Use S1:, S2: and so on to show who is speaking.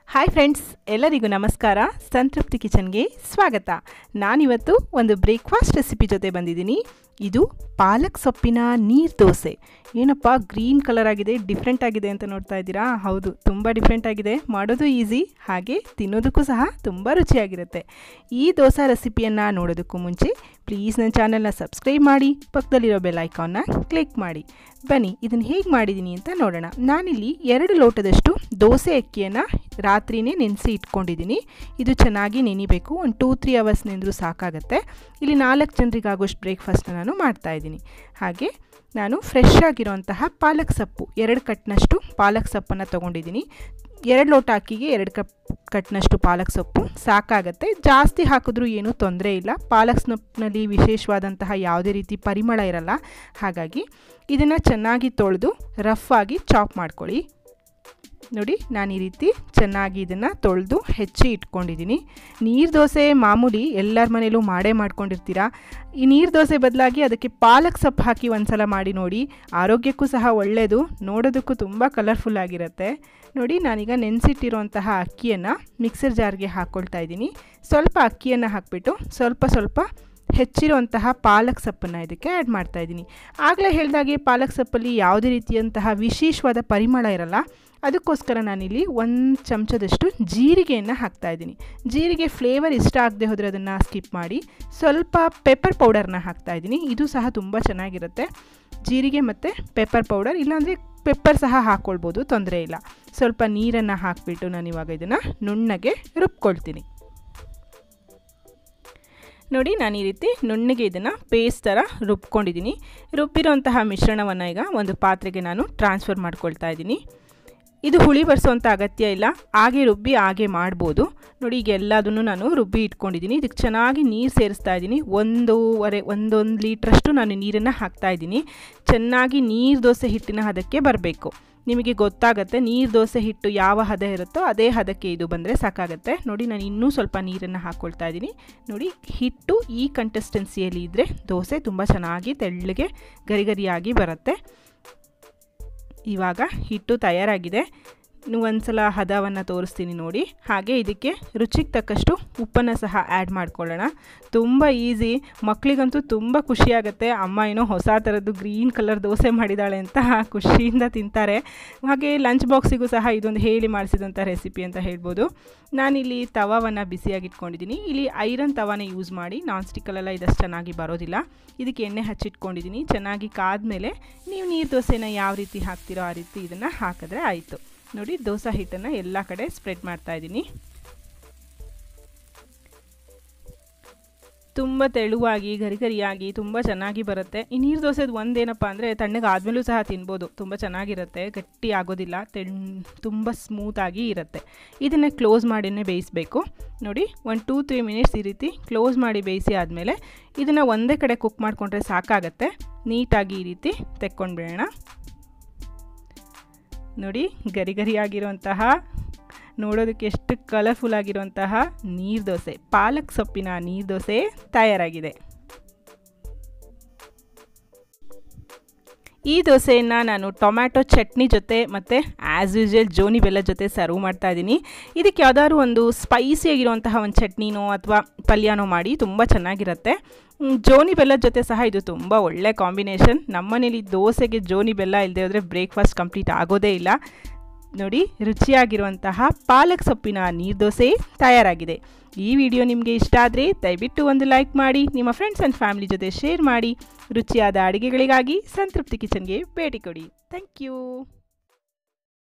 S1: hi friends ಎಲ್ಲರಿಗೂ ನಮಸ್ಕಾರ ಸಂತೃಪ್ತಿ ಕಿಚನ್ಗೆ ಸ್ವಾಗತ ನಾನಿವತ್ತು ಒಂದು ಬ್ರೇಕ್ಫಾಸ್ಟ್ ರೆಸಿಪಿ ಜೊತೆ ಬಂದಿದ್ದೀನಿ ಇದು ಪಾಲಕ್ ಸೊಪ್ಪಿನ ನೀರು ದೋಸೆ ಏನಪ್ಪ ಗ್ರೀನ್ ಕಲರ್ ಆಗಿದೆ ಡಿಫ್ರೆಂಟ್ ಆಗಿದೆ ಅಂತ ನೋಡ್ತಾ ಇದ್ದೀರಾ ಹೌದು ತುಂಬ ಡಿಫ್ರೆಂಟ್ ಆಗಿದೆ ಮಾಡೋದು ಈಸಿ ಹಾಗೆ ತಿನ್ನೋದಕ್ಕೂ ಸಹ ತುಂಬ ರುಚಿಯಾಗಿರುತ್ತೆ ಈ ದೋಸೆ ರೆಸಿಪಿಯನ್ನು ನೋಡೋದಕ್ಕೂ ಮುಂಚೆ ಪ್ಲೀಸ್ ನನ್ನ ಚಾನಲ್ನ ಸಬ್ಸ್ಕ್ರೈಬ್ ಮಾಡಿ ಪಕ್ಕದಲ್ಲಿರೋ ಬೆಲ್ ಐಕಾನ್ನ ಕ್ಲಿಕ್ ಮಾಡಿ ಬನ್ನಿ ಇದನ್ನು ಹೇಗೆ ಮಾಡಿದ್ದೀನಿ ಅಂತ ನೋಡೋಣ ನಾನಿಲ್ಲಿ ಎರಡು ಲೋಟದಷ್ಟು ದೋಸೆ ಅಕ್ಕಿಯನ್ನು ರಾತ್ರಿನೇ ನೆನೆಸಿ ಇಟ್ಕೊಂಡಿದ್ದೀನಿ ಇದು ಚೆನ್ನಾಗಿ ನೆನಿಬೇಕು ಒಂದು ಟೂ ತ್ರೀ ಅವರ್ಸ್ ನೆಂದರೂ ಸಾಕಾಗತ್ತೆ ಇಲ್ಲಿ ನಾಲ್ಕು ಜನರಿಗಾಗೋಷ್ಟು ಬ್ರೇಕ್ಫಾಸ್ಟ್ನ ನಾನು ಮಾಡ್ತಾಯಿದ್ದೀನಿ ಹಾಗೆ ನಾನು ಫ್ರೆಶ್ ಆಗಿರೋಂತಹ ಪಾಲಕ್ ಸೊಪ್ಪು ಎರಡು ಕಟ್ನಷ್ಟು ಪಾಲಕ್ ಸೊಪ್ಪನ್ನು ತೊಗೊಂಡಿದ್ದೀನಿ ಎರಡು ಲೋಟ ಅಕ್ಕಿಗೆ ಎರಡು ಕಪ್ ಕಟ್ನಷ್ಟು ಪಾಲಕ್ ಸೊಪ್ಪು ಸಾಕಾಗತ್ತೆ ಜಾಸ್ತಿ ಹಾಕಿದ್ರೂ ಏನೂ ತೊಂದರೆ ಇಲ್ಲ ಪಾಲಕ್ ಸೊಪ್ಪಿನಲ್ಲಿ ವಿಶೇಷವಾದಂತಹ ಯಾವುದೇ ರೀತಿ ಪರಿಮಳ ಇರಲ್ಲ ಹಾಗಾಗಿ ಇದನ್ನು ಚೆನ್ನಾಗಿ ತೊಳೆದು ರಫ್ ಆಗಿ ಚಾಪ್ ಮಾಡ್ಕೊಳ್ಳಿ ನೋಡಿ ನಾನು ಈ ರೀತಿ ಚೆನ್ನಾಗಿ ಇದನ್ನು ತೊಳೆದು ಹೆಚ್ಚಿ ಇಟ್ಕೊಂಡಿದ್ದೀನಿ ನೀರು ದೋಸೆ ಮಾಮೂಲಿ ಎಲ್ಲರ ಮನೇಲೂ ಮಾಡೇ ಮಾಡ್ಕೊಂಡಿರ್ತೀರಾ ಈ ನೀರು ದೋಸೆ ಬದಲಾಗಿ ಅದಕ್ಕೆ ಪಾಲಕ್ ಸೊಪ್ಪು ಹಾಕಿ ಒಂದ್ಸಲ ಮಾಡಿ ನೋಡಿ ಆರೋಗ್ಯಕ್ಕೂ ಸಹ ಒಳ್ಳೆಯದು ನೋಡೋದಕ್ಕೂ ತುಂಬ ಕಲರ್ಫುಲ್ ಆಗಿರುತ್ತೆ ನೋಡಿ ನಾನೀಗ ನೆನೆಸಿಟ್ಟಿರುವಂತಹ ಅಕ್ಕಿಯನ್ನು ಮಿಕ್ಸರ್ ಜಾರ್ಗೆ ಹಾಕ್ಕೊಳ್ತಾ ಇದ್ದೀನಿ ಸ್ವಲ್ಪ ಅಕ್ಕಿಯನ್ನು ಹಾಕಿಬಿಟ್ಟು ಸ್ವಲ್ಪ ಸ್ವಲ್ಪ ಹೆಚ್ಚಿರುವಂತಹ ಪಾಲಕ್ ಸೊಪ್ಪನ್ನು ಇದಕ್ಕೆ ಆ್ಯಡ್ ಮಾಡ್ತಾ ಇದ್ದೀನಿ ಆಗಲೇ ಹೇಳಿದಾಗೆ ಪಾಲಕ್ ಸೊಪ್ಪಲ್ಲಿ ಯಾವುದೇ ರೀತಿಯಂತಹ ವಿಶೇಷವಾದ ಪರಿಮಳ ಇರಲ್ಲ ಅದಕ್ಕೋಸ್ಕರ ನಾನಿಲ್ಲಿ ಒಂದು ಚಮಚದಷ್ಟು ಜೀರಿಗೆಯನ್ನು ಹಾಕ್ತಾಯಿದ್ದೀನಿ ಜೀರಿಗೆ ಫ್ಲೇವರ್ ಇಷ್ಟ ಆಗದೆ ಹೋದರೆ ಅದನ್ನು ಸ್ಕಿಪ್ ಮಾಡಿ ಸ್ವಲ್ಪ ಪೆಪ್ಪರ್ ಪೌಡರ್ನ ಹಾಕ್ತಾಯಿದ್ದೀನಿ ಇದು ಸಹ ತುಂಬ ಚೆನ್ನಾಗಿರುತ್ತೆ ಜೀರಿಗೆ ಮತ್ತು ಪೆಪ್ಪರ್ ಪೌಡರ್ ಇಲ್ಲಾಂದರೆ ಪೆಪ್ಪರ್ ಸಹ ಹಾಕ್ಕೊಳ್ಬೋದು ತೊಂದರೆ ಇಲ್ಲ ಸ್ವಲ್ಪ ನೀರನ್ನು ಹಾಕಿಬಿಟ್ಟು ನಾನು ಇವಾಗ ಇದನ್ನು ನುಣ್ಣಗೆ ರುಬ್ಕೊಳ್ತೀನಿ ನೋಡಿ ನಾನು ಈ ರೀತಿ ನುಣ್ಣಗೆ ಇದನ್ನು ಪೇಸ್ಟ್ ಥರ ರುಬ್ಕೊಂಡಿದ್ದೀನಿ ರುಬ್ಬಿರೋಂತಹ ಮಿಶ್ರಣವನ್ನು ಈಗ ಒಂದು ಪಾತ್ರೆಗೆ ನಾನು ಟ್ರಾನ್ಸ್ಫರ್ ಮಾಡ್ಕೊಳ್ತಾ ಇದ್ದೀನಿ ಇದು ಹುಳಿ ಬರ್ಸೋವಂಥ ಅಗತ್ಯ ಇಲ್ಲ ಹಾಗೆ ರುಬ್ಬಿ ಹಾಗೆ ಮಾಡ್ಬೋದು ನೋಡಿ ಈಗ ಎಲ್ಲದನ್ನು ನಾನು ರುಬ್ಬಿ ಇಟ್ಕೊಂಡಿದ್ದೀನಿ ಇದಕ್ಕೆ ಚೆನ್ನಾಗಿ ನೀರು ಸೇರಿಸ್ತಾ ಇದ್ದೀನಿ ಒಂದೂವರೆ ಒಂದೊಂದು ಲೀಟ್ರಷ್ಟು ನಾನು ನೀರನ್ನು ಹಾಕ್ತಾ ಇದ್ದೀನಿ ಚೆನ್ನಾಗಿ ನೀರು ದೋಸೆ ಹಿಟ್ಟಿನ ಹದಕ್ಕೆ ಬರಬೇಕು ನಿಮಗೆ ಗೊತ್ತಾಗುತ್ತೆ ನೀರು ದೋಸೆ ಹಿಟ್ಟು ಯಾವ ಹದ ಇರುತ್ತೋ ಅದೇ ಹದಕ್ಕೆ ಇದು ಬಂದರೆ ಸಾಕಾಗುತ್ತೆ ನೋಡಿ ನಾನು ಇನ್ನೂ ಸ್ವಲ್ಪ ನೀರನ್ನು ಹಾಕ್ಕೊಳ್ತಾ ಇದ್ದೀನಿ ನೋಡಿ ಹಿಟ್ಟು ಈ ಕನ್ಸಿಸ್ಟೆನ್ಸಿಯಲ್ಲಿ ಇದ್ದರೆ ದೋಸೆ ತುಂಬ ಚೆನ್ನಾಗಿ ತೆಳ್ಳಗೆ ಗರಿಗರಿಯಾಗಿ ಬರುತ್ತೆ ಇವಾಗ ಹಿಟ್ಟು ತಯಾರಾಗಿದೆ ಒಂದು ಸಲ ಹದವನ್ನು ತೋರಿಸ್ತೀನಿ ನೋಡಿ ಹಾಗೆ ಇದಕ್ಕೆ ರುಚಿಗೆ ತಕ್ಕಷ್ಟು ಉಪ್ಪನ್ನು ಸಹ ಆ್ಯಡ್ ಮಾಡ್ಕೊಳ್ಳೋಣ ತುಂಬ ಈಸಿ ಮಕ್ಕಳಿಗಂತೂ ತುಂಬ ಖುಷಿಯಾಗುತ್ತೆ ಅಮ್ಮ ಏನೋ ಹೊಸ ಥರದ್ದು ಗ್ರೀನ್ ಕಲರ್ ದೋಸೆ ಮಾಡಿದ್ದಾಳೆ ಅಂತ ಖುಷಿಯಿಂದ ತಿಂತಾರೆ ಹಾಗೆ ಲಂಚ್ ಬಾಕ್ಸಿಗೂ ಸಹ ಇದೊಂದು ಹೇಳಿ ಮಾಡಿಸಿದಂಥ ರೆಸಿಪಿ ಅಂತ ಹೇಳ್ಬೋದು ನಾನಿಲ್ಲಿ ತವಾವನ್ನು ಬಿಸಿಯಾಗಿಟ್ಕೊಂಡಿದ್ದೀನಿ ಇಲ್ಲಿ ಐರನ್ ತವಾನ ಯೂಸ್ ಮಾಡಿ ನಾನ್ ಸ್ಟಿಕ್ಕಲ್ಲೆಲ್ಲ ಇದಷ್ಟು ಚೆನ್ನಾಗಿ ಬರೋದಿಲ್ಲ ಇದಕ್ಕೆ ಎಣ್ಣೆ ಹಚ್ಚಿಟ್ಕೊಂಡಿದ್ದೀನಿ ಚೆನ್ನಾಗಿ ಕಾದ್ಮೇಲೆ ನೀವು ನೀರು ದೋಸೆನ ಯಾವ ರೀತಿ ಹಾಕ್ತೀರೋ ಆ ರೀತಿ ಇದನ್ನು ಹಾಕಿದ್ರೆ ಆಯಿತು ನೋಡಿ ದೋಸೆ ಹಿಟ್ಟನ್ನು ಎಲ್ಲ ಕಡೆ ಸ್ಪ್ರೆಡ್ ಮಾಡ್ತಾ ಇದ್ದೀನಿ ತುಂಬ ತೆಳುವಾಗಿ ಗರಿಗರಿಯಾಗಿ ತುಂಬ ಚೆನ್ನಾಗಿ ಬರುತ್ತೆ ಈ ನೀರು ದೋಸೆದು ಒಂದೇನಪ್ಪ ಅಂದರೆ ತಣ್ಣಗೆ ಆದಮೇಲೂ ಸಹ ತಿನ್ಬೋದು ತುಂಬ ಚೆನ್ನಾಗಿರುತ್ತೆ ಗಟ್ಟಿ ಆಗೋದಿಲ್ಲ ತೆಣ್ ತುಂಬ ಸ್ಮೂತಾಗಿ ಇರುತ್ತೆ ಇದನ್ನು ಕ್ಲೋಸ್ ಮಾಡಿನೇ ಬೇಯಿಸಬೇಕು ನೋಡಿ ಒಂದು ಟೂ ತ್ರೀ ಮಿನಿಟ್ಸ್ ಈ ರೀತಿ ಕ್ಲೋಸ್ ಮಾಡಿ ಬೇಯಿಸಿ ಆದಮೇಲೆ ಇದನ್ನು ಒಂದೇ ಕಡೆ ಕುಕ್ ಮಾಡಿಕೊಂಡ್ರೆ ಸಾಕಾಗತ್ತೆ ನೀಟಾಗಿ ಈ ರೀತಿ ತೆಕ್ಕೊಂಡ್ಬಿಡೋಣ ನೋಡಿ ಗರಿ ಗರಿಯಾಗಿರುವಂತಹ ನೋಡೋದಕ್ಕೆ ಎಷ್ಟು ಕಲರ್ಫುಲ್ ಆಗಿರುವಂತಹ ನೀರು ದೋಸೆ ಪಾಲಕ್ ಸೊಪ್ಪಿನ ನೀರು ದೋಸೆ ತಯಾರಾಗಿದೆ ಈ ದೋಸೆಯನ್ನು ನಾನು ಟೊಮ್ಯಾಟೊ ಚಟ್ನಿ ಜೊತೆ ಮತ್ತು ಆ್ಯಸ್ ಯೂಸ್ವಲ್ ಜೋನಿ ಬೆಲ್ಲ ಜೊತೆ ಸರ್ವ್ ಮಾಡ್ತಾ ಇದ್ದೀನಿ ಇದಕ್ಕೆ ಯಾವ್ದಾದ್ರು ಒಂದು ಸ್ಪೈಸಿಯಾಗಿರುವಂತಹ ಒಂದು ಚಟ್ನಿನೋ ಅಥವಾ ಪಲ್ಯನೋ ಮಾಡಿ ತುಂಬ ಚೆನ್ನಾಗಿರುತ್ತೆ ಜೋನಿ ಬೆಲ್ಲದ ಜೊತೆ ಸಹ ಇದು ತುಂಬ ಒಳ್ಳೆ ಕಾಂಬಿನೇಷನ್ ನಮ್ಮನೇಲಿ ದೋಸೆಗೆ ಜೋನಿ ಬೆಲ್ಲ ಇಲ್ಲದೆ ಹೋದರೆ ಬ್ರೇಕ್ಫಾಸ್ಟ್ ಕಂಪ್ಲೀಟ್ ಆಗೋದೇ ಇಲ್ಲ ನೋಡಿ ರುಚಿಯಾಗಿರುವಂತಹ ಪಾಲಕ್ ಸೊಪ್ಪಿನ ನೀರು ದೋಸೆ ತಯಾರಾಗಿದೆ ಈ ವಿಡಿಯೋ ನಿಮಗೆ ಇಷ್ಟ ಆದರೆ ದಯವಿಟ್ಟು ಒಂದು ಲೈಕ್ ಮಾಡಿ ನಿಮ್ಮ ಫ್ರೆಂಡ್ಸ್ ಆ್ಯಂಡ್ ಫ್ಯಾಮಿಲಿ ಜೊತೆ ಶೇರ್ ಮಾಡಿ ರುಚಿಯಾದ ಅಡುಗೆಗಳಿಗಾಗಿ ಸಂತೃಪ್ತಿ ಕಿಚನ್ಗೆ ಭೇಟಿ ಕೊಡಿ ಥ್ಯಾಂಕ್ ಯು